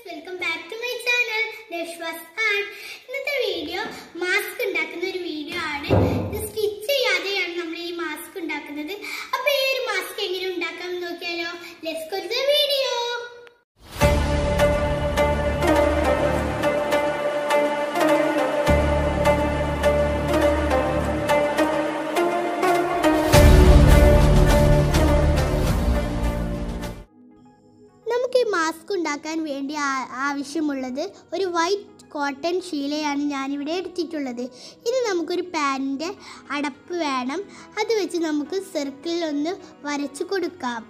welcome back to my channel രശ്വാസ് art ഇന്നത്തെ video mask ഉണ്ടാക്കുന്ന ഒരു വീഡിയോ ആണ് ഇത് സ്റ്റിച്ച് ചെയ്യാതെയാണ് നമ്മൾ ഈ മാസ്ക് ഉണ്ടാക്കുന്നത് അപ്പൊ ഈ ഒരു മാസ്ക് എങ്ങനെ ഉണ്ടാക്കാം എന്ന് നോക്കിയാലോ let's go to the video നമുക്ക് ഈ മാസ്ക് ഉണ്ടാക്കാൻ വേണ്ടി ആ- ആവശ്യമുള്ളത് ഒരു വൈറ്റ് കോട്ടൺ ശീലയാണ് ഞാനിവിടെ എടുത്തിട്ടുള്ളത് ഇനി നമുക്കൊരു പാനിൻ്റെ അടപ്പ് വേണം അത് വെച്ച് നമുക്ക് സർക്കിളിൽ ഒന്ന് വരച്ചു കൊടുക്കാം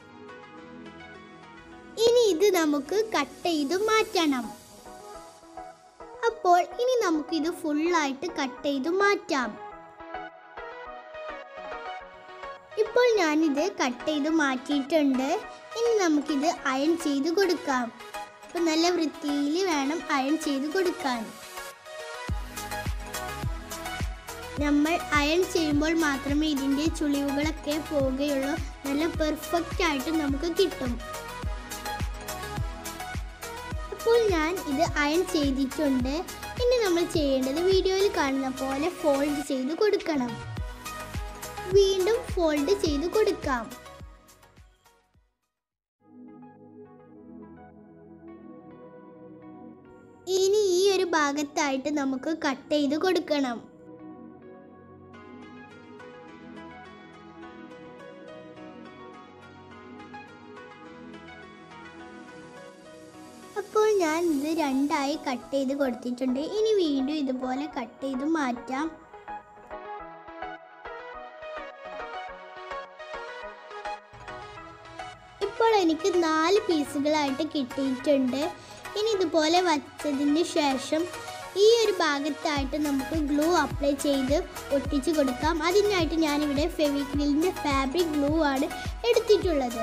ഇനി ഇത് നമുക്ക് കട്ട് ചെയ്ത് മാറ്റണം അപ്പോൾ ഇനി നമുക്കിത് ഫുള്ളായിട്ട് കട്ട് ചെയ്ത് മാറ്റാം ഇപ്പോൾ ഞാനിത് കട്ട് ചെയ്ത് മാറ്റിയിട്ടുണ്ട് ഇനി നമുക്കിത് അയൺ ചെയ്ത് കൊടുക്കാം അപ്പോൾ നല്ല വൃത്തിയിൽ വേണം അയൺ ചെയ്ത് കൊടുക്കാൻ നമ്മൾ അയൺ ചെയ്യുമ്പോൾ മാത്രമേ ഇതിൻ്റെ ചുളിവുകളൊക്കെ പോവുകയുള്ളൂ നല്ല പെർഫെക്റ്റ് ആയിട്ട് നമുക്ക് കിട്ടും അപ്പോൾ ഞാൻ ഇത് അയൺ ചെയ്തിട്ടുണ്ട് ഇനി നമ്മൾ ചെയ്യേണ്ടത് വീഡിയോയിൽ കാണുന്ന പോലെ ഫോൾഡ് ചെയ്ത് കൊടുക്കണം വീണ്ടും ഫോൾഡ് ചെയ്ത് കൊടുക്കാം ഇനി ഈ ഒരു ഭാഗത്തായിട്ട് നമുക്ക് കട്ട് ചെയ്ത് കൊടുക്കണം അപ്പോൾ ഞാൻ ഇത് രണ്ടായി കട്ട് ചെയ്ത് കൊടുത്തിട്ടുണ്ട് ഇനി വീണ്ടും ഇതുപോലെ കട്ട് ചെയ്ത് മാറ്റാം ഇപ്പോൾ എനിക്ക് നാല് പീസുകളായിട്ട് കിട്ടിയിട്ടുണ്ട് ഇനി ഇതുപോലെ വച്ചതിന് ശേഷം ഈ ഒരു ഭാഗത്തായിട്ട് നമുക്ക് ഗ്ലൂ അപ്ലൈ ചെയ്ത് ഒട്ടിച്ച് കൊടുക്കാം അതിനായിട്ട് ഞാനിവിടെ ഫെവിക്രിലിൻ്റെ ഫാബ്രിക് ഗ്ലൂ ആണ് എടുത്തിട്ടുള്ളത്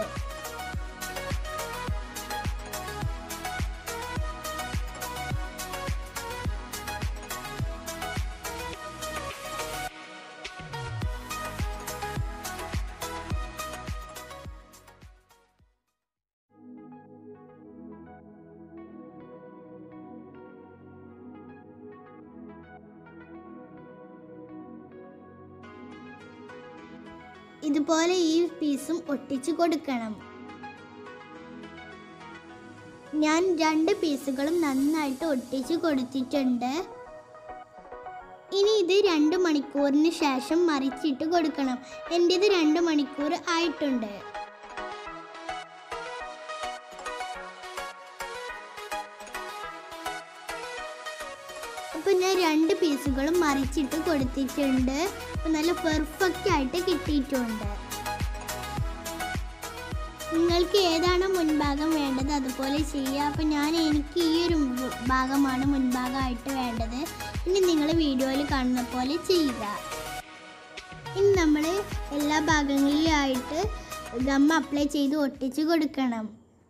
ഇതുപോലെ ഈ പീസും ഒട്ടിച്ചു കൊടുക്കണം ഞാൻ രണ്ട് പീസുകളും നന്നായിട്ട് ഒട്ടിച്ചു കൊടുത്തിട്ടുണ്ട് ഇനി ഇത് രണ്ട് മണിക്കൂറിന് ശേഷം മറിച്ചിട്ട് കൊടുക്കണം എൻ്റേത് രണ്ട് മണിക്കൂർ ആയിട്ടുണ്ട് അപ്പോൾ ഞാൻ രണ്ട് പീസുകളും മറിച്ചിട്ട് കൊടുത്തിട്ടുണ്ട് അപ്പോൾ നല്ല പെർഫെക്റ്റ് ആയിട്ട് കിട്ടിയിട്ടുണ്ട് നിങ്ങൾക്ക് ഏതാണോ മുൻഭാഗം വേണ്ടത് അതുപോലെ ചെയ്യുക അപ്പോൾ ഞാൻ എനിക്ക് ഈ ഒരു ഭാഗമാണ് മുൻഭാഗമായിട്ട് വേണ്ടത് ഇനി നിങ്ങൾ വീഡിയോയിൽ കാണുന്ന പോലെ ചെയ്യുക ഇനി നമ്മൾ എല്ലാ ഭാഗങ്ങളിലായിട്ട് ഗം അപ്ലൈ ചെയ്ത് ഒട്ടിച്ച് കൊടുക്കണം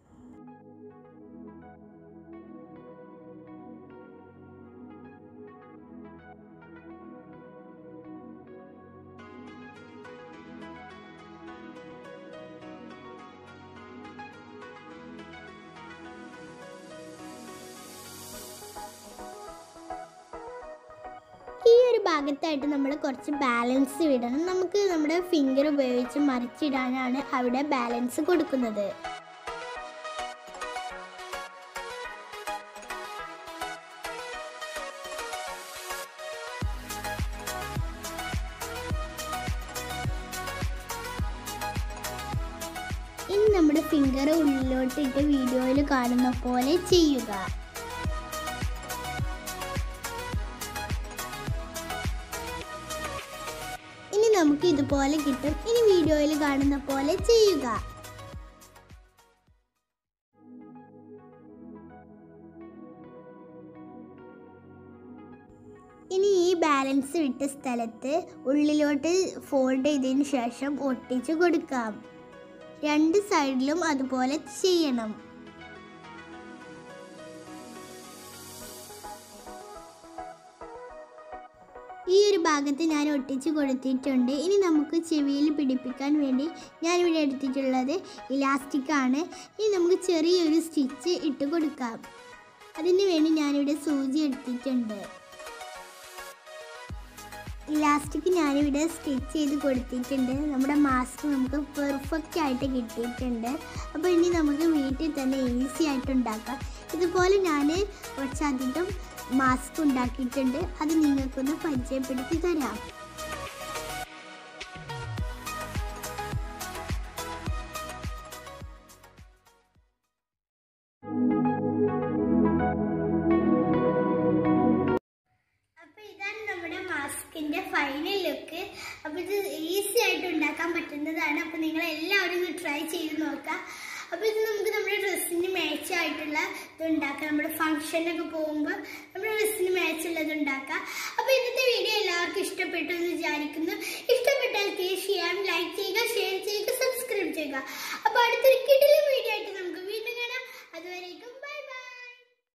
ഈ ഒരു ഭാഗത്തായിട്ട് നമ്മൾ കുറച്ച് ബാലൻസ് വിടണം നമുക്ക് നമ്മുടെ ഫിംഗർ ഉപയോഗിച്ച് മറിച്ചിടാനാണ് അവിടെ ബാലൻസ് കൊടുക്കുന്നത് ഇനി നമ്മുടെ ഫിംഗർ ഉള്ളിലോട്ടിട്ട് വീഡിയോയിൽ കാണുന്ന പോലെ ചെയ്യുക ഇനി നമുക്ക് ഇതുപോലെ കിട്ടും ഇനി വീഡിയോയിൽ കാണുന്ന പോലെ ചെയ്യുക ഇനി ഈ ബാലൻസ് വിട്ട സ്ഥലത്ത് ഉള്ളിലോട്ട് ഫോൾഡ് ചെയ്തതിന് ശേഷം ഒട്ടിച്ചു കൊടുക്കാം രണ്ട് സൈഡിലും അതുപോലെ ചെയ്യണം ഈ ഒരു ഭാഗത്ത് ഞാൻ ഒട്ടിച്ച് കൊടുത്തിട്ടുണ്ട് ഇനി നമുക്ക് ചെവിയിൽ പിടിപ്പിക്കാൻ വേണ്ടി ഞാനിവിടെ എടുത്തിട്ടുള്ളത് ഇലാസ്റ്റിക് ആണ് ഇനി നമുക്ക് ചെറിയൊരു സ്റ്റിച്ച് ഇട്ട് കൊടുക്കാം അതിന് വേണ്ടി ഞാനിവിടെ സൂചി എടുത്തിട്ടുണ്ട് ഇലാസ്റ്റിക് ഞാനിവിടെ സ്റ്റിച്ച് ചെയ്ത് കൊടുത്തിട്ടുണ്ട് നമ്മുടെ മാസ്ക് നമുക്ക് പെർഫെക്റ്റ് ആയിട്ട് കിട്ടിയിട്ടുണ്ട് അപ്പോൾ ഇനി നമുക്ക് വീട്ടിൽ തന്നെ ഈസി ആയിട്ട് ഉണ്ടാക്കാം ഇതുപോലെ ഞാൻ കുറച്ചധികം മാസ്ക് ഉണ്ടാക്കിയിട്ടുണ്ട് അത് നിങ്ങൾക്കൊന്ന് പരിചയപ്പെടുത്തി തരാം അപ്പൊ ഇതാണ് നമ്മുടെ മാസ്കിന്റെ ഫൈനൽ ലുക്ക് അപ്പൊ ഇത് ഈസി ആയിട്ട് ഉണ്ടാക്കാൻ പറ്റുന്നതാണ് അപ്പൊ നിങ്ങൾ എല്ലാവരും ഇത് ട്രൈ ചെയ്ത് നോക്കാം അപ്പൊ ഇത് നമുക്ക് നമ്മുടെ ഡ്രസ്സിന് മാച്ച് ആയിട്ടുള്ള ഇത് ഉണ്ടാക്കാം നമ്മുടെ ഫംഗ്ഷനൊക്കെ പോകുമ്പോൾ നമ്മുടെ ഡ്രസ്സിന് മാച്ച് ഉള്ളത് ഉണ്ടാക്കാം അപ്പൊ ഇന്നത്തെ വീഡിയോ എല്ലാവർക്കും ഇഷ്ടപ്പെട്ടു എന്ന് വിചാരിക്കുന്നു ഇഷ്ടപ്പെട്ടാൽ തീർച്ചയായും ചെയ്യാം ലൈക്ക് ചെയ്യുക ഷെയർ ചെയ്യുക സബ്സ്ക്രൈബ് ചെയ്യുക അപ്പൊ അടുത്തൊരു കിടിലും വീഡിയോ ആയിട്ട് നമുക്ക് വീണ്ടും കാണാം അതുവരേക്കും